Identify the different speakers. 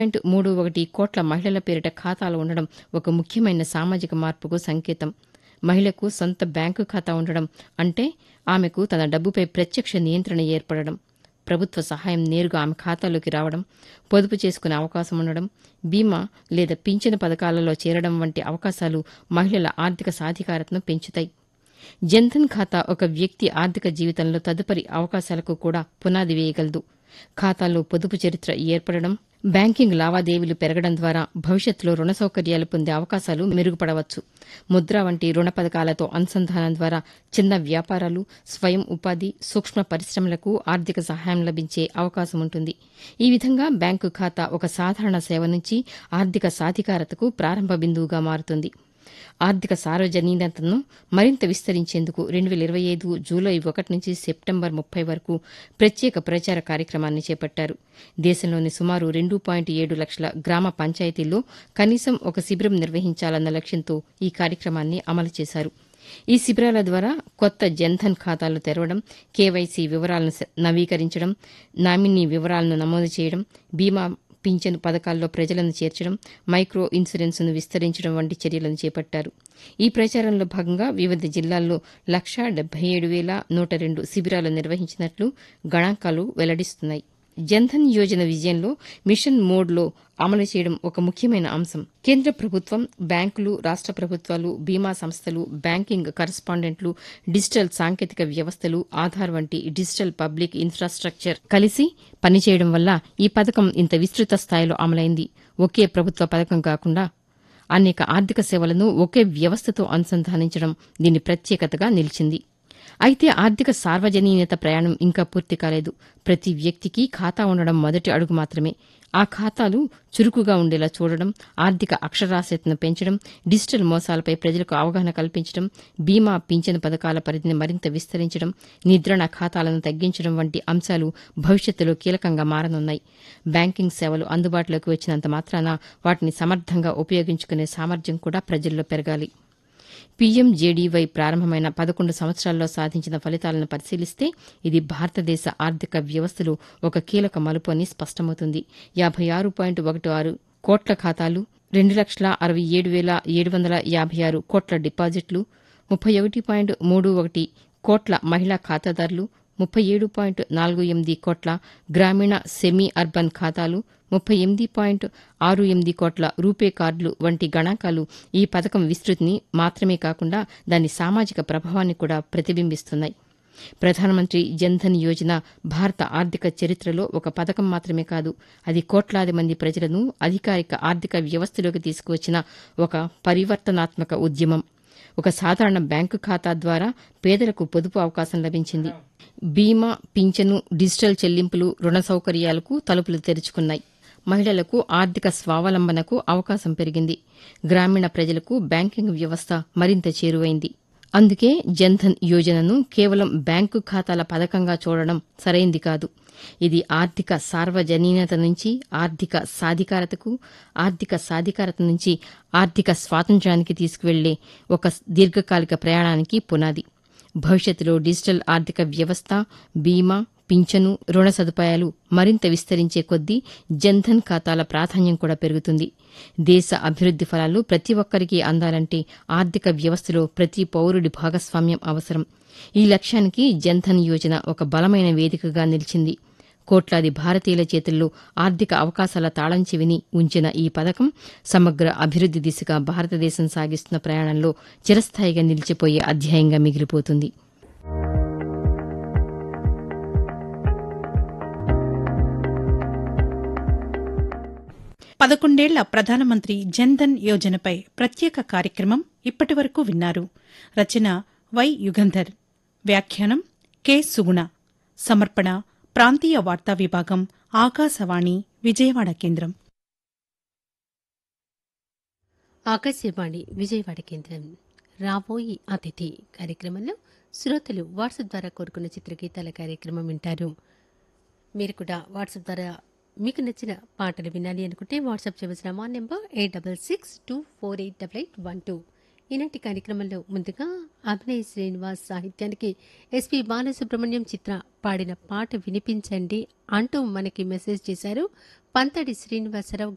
Speaker 1: point మూడు ఒకటి కోట్ల మహిళల పేరిట ఖాతాలు ఉండడం ఒక ముఖ్యమైన సామాజిక మార్పుకు సంకేతం మహిళకు సొంత బ్యాంకు ఖాతా ఉండడం అంటే ఆమెకు తన డబ్బుపై ప్రత్యక్ష నియంత్రణ ఏర్పడడం ప్రభుత్వ సహాయం నేరుగా ఆమె ఖాతాలోకి రావడం పొదుపు చేసుకునే అవకాశం ఉండడం బీమా లేదా పింఛను పథకాలలో చేరడం వంటి అవకాశాలు మహిళల ఆర్థిక సాధికారతను పెంచుతాయి జన్ధన్ ఖాతా ఒక వ్యక్తి ఆర్థిక జీవితంలో తదుపరి అవకాశాలకు కూడా పునాది వేయగలదు ఖాతాలో పొదుపు చరిత్ర ఏర్పడడం బ్యాంకింగ్ లావాదేవీలు పెరగడం ద్వారా భవిష్యత్తులో రుణ సౌకర్యాలు పొందే అవకాశాలు మెరుగుపడవచ్చు ముద్ర వంటి రుణ పథకాలతో అనుసంధానం ద్వారా చిన్న వ్యాపారాలు స్వయం ఉపాధి సూక్ష్మ పరిశ్రమలకు ఆర్థిక సహాయం లభించే అవకాశం ఉంటుంది ఈ విధంగా బ్యాంకు ఖాతా ఒక సాధారణ సేవ నుంచి ఆర్థిక సాధికారతకు ప్రారంభ బిందువుగా మారుతుంది ఆర్థిక సార్వజనీనతను మరింత విస్తరించేందుకు రెండు వేల ఇరవై ఐదు జూలై ఒకటి నుంచి సెప్టెంబర్ ముప్పై వరకు ప్రత్యేక ప్రచార కార్యక్రమాన్ని చేపట్టారు దేశంలోని సుమారు రెండు పాయింట్ ఏడు లక్షల గ్రామ పంచాయతీల్లో కనీసం ఒక శిబిరం నిర్వహించాలన్న లక్ష్యంతో ఈ కార్యక్రమాన్ని అమలు చేశారు ఈ శిబిరాల ద్వారా కొత్త జన్ధన్ ఖాతాలు తెరవడం కేవైసీ వివరాలను స- నవీకరించడం నామినీ వివరాలను నమోదు చేయడం బీమా పింఛను పథకాల్లో ప్రజలను చేర్చడం మైక్రో ఇన్సూరెన్స్ను విస్తరించడం వంటి చర్యలను చేపట్టారు ఈ ప్రచారంలో భాగంగా వివిధ జిల్లాల్లో లక్షా డెబ్బై ఏడు వేల నూట రెండు శిబిరాలు నిర్వహించినట్లు గణాంకాలు వెల్లడిస్తున్నాయి జన్ధన్ యోజన విజయంలో మిషన్ మోడ్లో అమలు చేయడం ఒక ముఖ్యమైన అంశం కేంద్ర ప్రభుత్వం బ్యాంకులు రాష్ట ప్రభుత్వాలు బీమా సంస్థలు బ్యాంకింగ్ కరస్పాండెంట్లు డిజిటల్ సాంకేతిక వ్యవస్థలు ఆధార్ వంటి డిజిటల్ పబ్లిక్ ఇన్ఫ్రాస్ట్రక్చర్ కలిసి పనిచేయడం వల్ల ఈ పథకం ఇంత విస్తృత స్థాయిలో అమలైంది ఒకే ప్రభుత్వ పథకం కాకుండా అనేక ఆర్థిక సేవలను ఒకే వ్యవస్థతో అనుసంధానించడం దీని ప్రత్యేకతగా నిలిచింది అయితే ఆర్థిక సార్వజనీయత ప్రయాణం ఇంకా పూర్తి కాలేదు ప్రతి వ్యక్తికి ఖాతా ఉండడం మొదటి అడుగు మాత్రమే ఆ ఖాతాలు చురుకుగా ఉండేలా చూడడం ఆర్థిక అక్షరాస్యతను పెంచడం డిజిటల్ మోసాలపై ప్రజలకు అవగాహన కల్పించడం బీమా పింఛను పథకాల పరిధిని మరింత విస్తరించడం నిద్రణ ఖాతాలను తగ్గించడం వంటి అంశాలు భవిష్యత్తులో కీలకంగా మారనున్నాయి బ్యాంకింగ్ సేవలు అందుబాటులోకి వచ్చినంత మాత్రాన వాటిని సమర్థంగా ఉపయోగించుకునే సామర్థ్యం కూడా ప్రజల్లో పెరగాలి పీఎంజేడీవై ప్రారంభమైన పదకొండు సంవత్సరాల్లో సాధించిన ఫలితాలను పరిశీలిస్తే ఇది భారతదేశ ఆర్థిక వ్యవస్థలో ఒక కీలక మలుపు అని స్పష్టమవుతుంది యాభై ఆరు పాయింట్ ఒకటి ఆరు కోట్ల ఖాతాలు రెండు లక్షల అరవై ఏడు వేల ఏడు వందల యాభై ఆరు కోట్ల డిపాజిట్లు ముప్పై ఒకటి పాయింట్ మూడు ఒకటి కోట్ల మహిళా ఖాతాదారులు ముప్పై ఏడు పాయింట్ నాలుగు ఎనిమిది కోట్ల గ్రామీణ సెమీ అర్బన్ ఖాతాలు ముప్పై ఎనిమిది పాయింట్ ఆరు ఎనిమిది కోట్ల రూపే కార్డులు వంటి గణాంకాలు ఈ పథకం విస్తృతిని మాత్రమే కాకుండా దాని సామాజిక ప్రభావాన్ని కూడా ప్రతిబింబిస్తున్నాయి ప్రధానమంత్రి జన్ధన్ యోజన భారత ఆర్థిక చరిత్రలో ఒక పథకం మాత్రమే కాదు అది కోట్లాది మంది ప్రజలను అధికారిక ఆర్థిక వ్యవస్థలోకి తీసుకువచ్చిన ఒక పరివర్తనాత్మక ఉద్యమం ఒక సాధారణ బ్యాంకు ఖాతా ద్వారా పేదలకు పొదుపు అవకాశం లభించింది బీమా పింఛను డిజిటల్ చెల్లింపులు రుణ సౌకర్యాలకు తలుపులు తెరుచుకున్నాయి మహిళలకు ఆర్థిక స్వావలంబనకు అవకాశం పెరిగింది గ్రామీణ ప్రజలకు బ్యాంకింగ్ వ్యవస్థ మరింత చేరువైంది అందుకే జన్ధన్ యోజనను కేవలం బ్యాంకు ఖాతాల పథకంగా చూడడం సరైంది కాదు ఇది ఆర్థిక సార్వజనీనత నుంచి ఆర్థిక సాధికారతకు ఆర్థిక సాధికారత నుంచి ఆర్థిక స్వాతంత్ర్యానికి తీసుకువెళ్లే ఒక దీర్ఘకాలిక ప్రయాణానికి పునాది భవిష్యత్తులో డిజిటల్ ఆర్థిక వ్యవస్థ బీమా పింఛను రుణ సదుపాయాలు మరింత విస్తరించే కొద్దీ జన్ధన్ ఖాతాల ప్రాధాన్యం కూడా పెరుగుతుంది దేశ అభివృద్ది ఫలాలు ప్రతి ఒక్కరికి అందాలంటే ఆర్థిక వ్యవస్థలో ప్రతి పౌరుడి భాగస్వామ్యం అవసరం ఈ లక్ష్యానికి జన్ధన్ యోజన ఒక బలమైన వేదికగా నిలిచింది కోట్లాది భారతీయుల చేతుల్లో ఆర్థిక అవకాశాల తాళం చెవిని ఉంచిన ఈ పథకం సమగ్ర అభివృద్ది దిశగా భారతదేశం సాగిస్తున్న ప్రయాణంలో చిరస్థాయిగా నిలిచిపోయే అధ్యాయంగా మిగిలిపోతుంది
Speaker 2: పదకొండేళ్ల ప్రధానమంత్రి జన్ధన్ యోజనపై ప్రత్యేక కార్యక్రమం ఇప్పటివరకు విన్నారు రచన వై యుగంధర్ వ్యాఖ్యానం కె సుగుణ సమర్పణ ప్రాంతీయ వార్తా విభాగం ఆకాశవాణి విజయవాడ కేంద్రం
Speaker 3: ఆకాశవాణి విజయవాడ కేంద్రం రాబోయి అతిథి కార్యక్రమంలో శ్రోతలు వాట్సాప్ ద్వారా కోరుకున్న చిత్రగీతాల కార్యక్రమం వింటారు మీరు కూడా వాట్సాప్ ద్వారా మీకు నచ్చిన పాటలు వినాలి అనుకుంటే వాట్సాప్ చేయవలసిన మా number eight double six two four eight double eight one two ఈనాటి కార్యక్రమంలో ముందుగా అభినయ్ శ్రీనివాస్ సాహిత్యానికి ఎస్పి బాలసుబ్రహ్మణ్యం చిత్ర పాడిన పాట వినిపించండి అంటూ మనకి మెసేజ్ చేశారు పంతడి శ్రీనివాసరావు